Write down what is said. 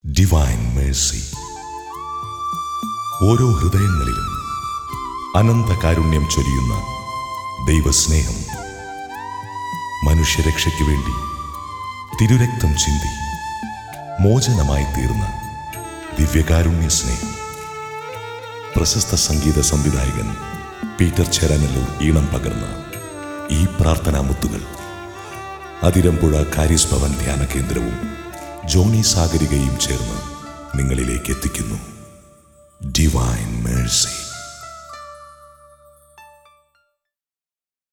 divine Mercy ഓരോ ഹൃദയങ്ങളിലും അനന്ത കാരുണ്യം ചൊരിയുന്ന ദൈവസ്നേഹം മനുഷ്യരക്ഷയ്ക്ക് വേണ്ടി തിരുരക്തം ചിന്തി മോചനമായി തീർന്ന ദിവ്യകാരുണ്യ സ്നേഹം പ്രശസ്ത സംഗീത സംവിധായകൻ പീറ്റർ ചേരാനല്ലൂർ ഈണം പകർന്ന ഈ പ്രാർത്ഥനാ മുത്തുകൾ അതിരമ്പുഴ കാരിസ് ഭവൻ ധ്യാന കേന്ദ്രവും ജോണി സാഗരികയും ചേർന്ന് നിങ്ങളിലേക്ക് എത്തിക്കുന്നു ഡിവൈൻ മേഴ്സി